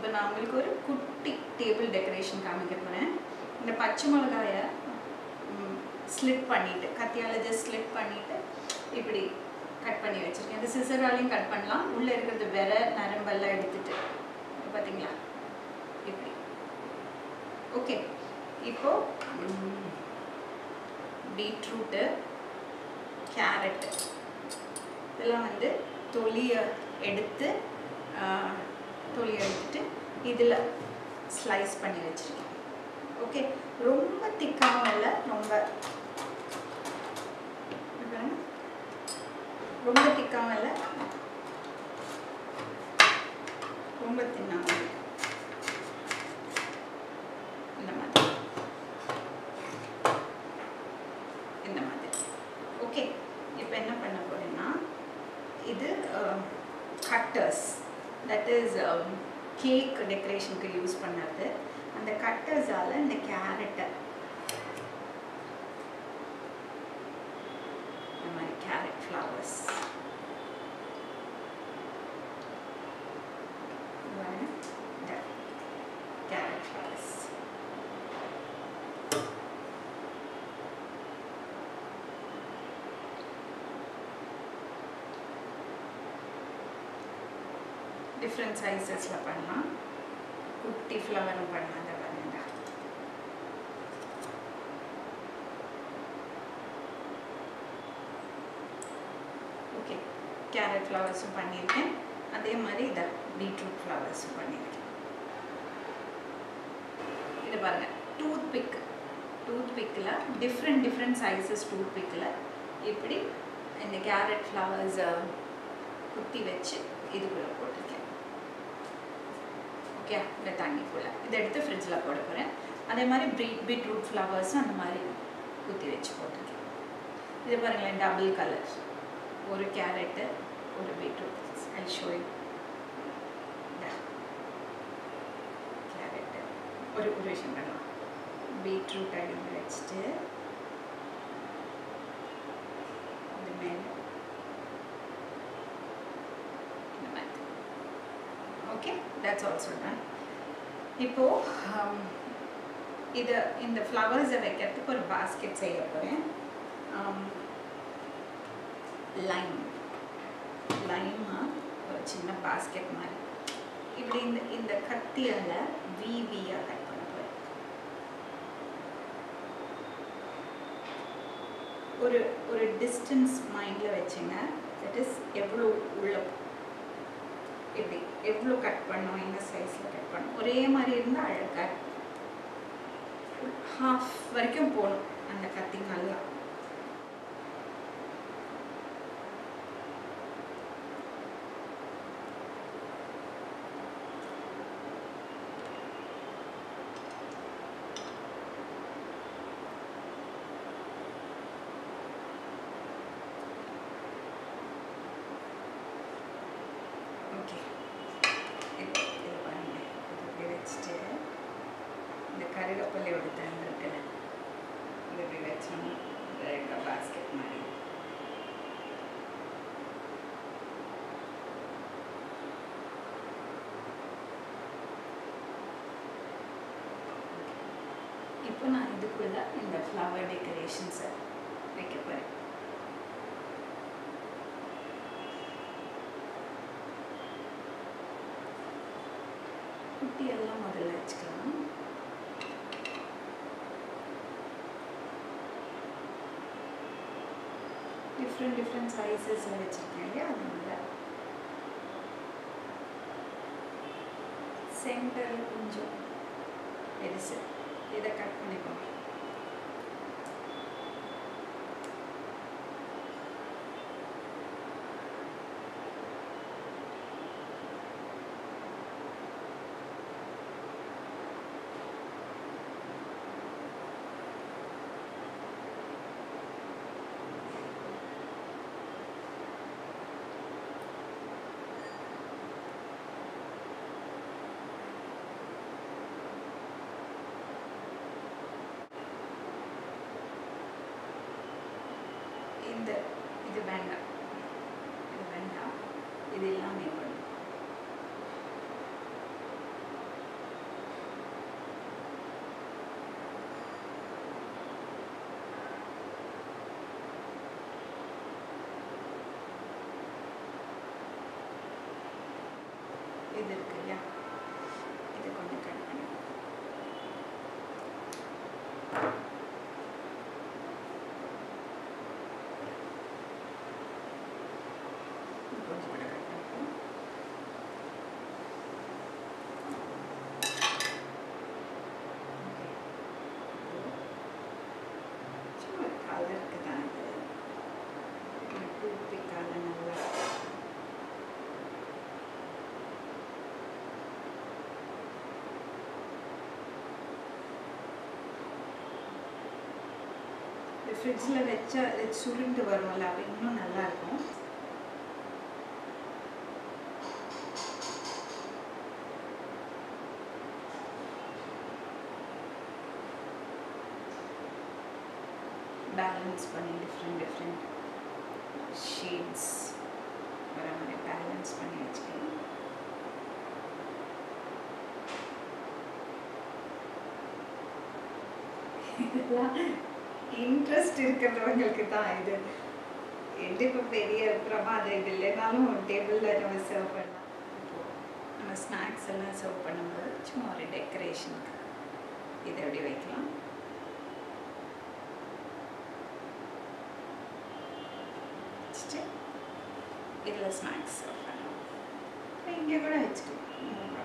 நான் உங்களுக்கு ஒரு குட்டி டேபிள் டெக்கரேஷன் காமிக்க போகிறேன் இந்த பச்சை மிளகாயை ஸ்லிட் பண்ணிட்டு கத்தியால் ஜஸ்ட் ஸ்லிட் பண்ணிட்டு இப்படி கட் பண்ணி வச்சுருக்கேன் இந்த சிசராலையும் கட் பண்ணலாம் உள்ளே இருக்கிறது வெற நரம்பெல்லாம் எடுத்துட்டு இது பார்த்தீங்களா இப்படி ஓகே இப்போ பீட்ரூட்டு கேரட்டு இதெல்லாம் வந்து தொலியை எடுத்து ஆஹ், தொலியை எடுத்துட்டு இதில் ஸ்லைஸ் பண்ணி வச்சுருக்கேன் ஓகே ரொம்ப திக்காகவும் இல்லை ரொம்ப இது பாருங்க. ரொம்ப திக்காகவும் இல்லை ரொம்ப தின்னாகவும் இல்லை. இந்த மாதிரி இந்த மாதிரி ஓகே இப்போ என்ன பண்ண போறேன்னா இது கட்டர்ஸ் தட் இஸ் கேக் டெக்கரேஷனுக்கு யூஸ் பண்ணது அந்த கட்டர்ஸால் இந்த கேரட்டை இந்த மாதிரி carrot flowers carrot flowers different சைஸஸில் பண்ணலாம் குட்டி ஃப்ளவரும் பண்ணலாம் இந்த பாருங்க ஓகே கேரட் ஃப்ளவர்ஸும் பண்ணியிருக்கேன் அதே மாதிரி இதை பீட்ரூட் ஃப்ளவர்ஸும் பண்ணியிருக்கேன் இது பாருங்க டூத் பிக் டூத் பிக்கில் டிஃப்ரெண்ட் டிஃப்ரெண்ட் சைஸஸ் டூத் பிக்கில் இப்படி இந்த கேரட் ஃப்ளவர்ஸை குத்தி வச்சு இதுக்குள்ளே போட்டிருக்கேன் ஓகே இந்த தண்ணிக்குள்ளே இதை எடுத்து ஃப்ரிட்ஜில் போட போகிறேன் அதே மாதிரி பீட் பீட்ரூட் ஃப்ளவர்ஸும் அந்த மாதிரி குத்தி வச்சு போட்டிருக்கேன் இது பாருங்களேன் டபுள் கலர் ஒரு கேரட்டு ஒரு beetroot I show you carrot ஒரு ஒரு விஷயம் பண்ணலாம் பீட்ரூட் அடியில் வச்சுட்டு இது மேலே இந்த மாதிரி ஓகே தட்ஸ் ஆல்சோ டன் இப்போ ஹம், இதை இந்த ஃப்ளவர்ஸை வைக்கிறதுக்கு ஒரு பாஸ்கெட் செய்ய போகிறேன் லைம் லைமா ஒரு சின்ன பாஸ்கெட் மாதிரி இப்படி இந்த இந்த கத்தியால் விவியாக கட் பண்ண போகிறேன் ஒரு ஒரு டிஸ்டன்ஸ் மைண்டில் வச்சுங்க தட் இஸ் எவ்வளோ உள்ள இப்படி எவ்வளோ கட் பண்ணோம் என்ன சைஸில் கட் பண்ணோம் ஒரே மாதிரி இருந்தால் அழகாக ஹாஃப் வரைக்கும் போகணும் அந்த கத்தி நல்லா ஓகே இப்போ இது பாருங்க இது இப்படி வச்சுட்டு இந்த கருகப்பள்ளியோட தண்டு இருக்குல்ல இது இப்படி வச்சோம்னா அழகாக பாஸ்கெட் மாதிரி இப்போ நான் இதுக்குள்ள இந்த ஃப்ளவர் டெக்கரேஷன்ஸை வைக்க போகிறேன் குட்டி எல்லாம் முதல்ல வச்சுக்கலாம் டிஃப்ரெண்ட் டிஃப்ரெண்ட் சைஸஸில் வச்சுருக்கேன் இல்லையா அதனால சென்டரில் கொஞ்சம் பெருசு இதை கட் பண்ணிக்கோங்க இந்த இது வேண்டாம் இது வேண்டாம் இது எல்லாமே பண்ணும் இது இருக்கு இல்லையா இதை கொஞ்சம் கட் பண்ணி இது கொஞ்சம் கூட கட் பண்ணிப்போம் ஓகே சும்மா கலருக்கு தான் இது டூத்பிக்கால நல்லா ஃப்ரிட்ஜில் வச்சா இது சுருண்டு வரும்ல அப்போ இன்னும் நல்லா இருக்கும் பேலன்ஸ் பண்ணி டிஃப்ரெண்ட் டிஃப்ரெண்ட் ஷேட்ஸ் வர மாதிரி பேலன்ஸ் பண்ணி வச்சுக்கலாம் இதெல்லாம் இன்ட்ரெஸ்ட் இருக்கிறவங்களுக்கு தான் இது எட்டு இப்போ பெரிய பிரமாதம் இது இல்லைனாலும் டேபிளில் நம்ம சர்வ் பண்ணலாம் இப்போ நம்ம ஸ்நாக்ஸ் எல்லாம் சர்வ் பண்ணும்போது சும்மா ஒரு டெக்கரேஷனுக்கு இதை எப்படி வைக்கலாம் வச்சுட்டு இதில் ஸ்நாக்ஸ் சர்வ் பண்ணலாம் இங்கே கூட வச்சுக்கலாம்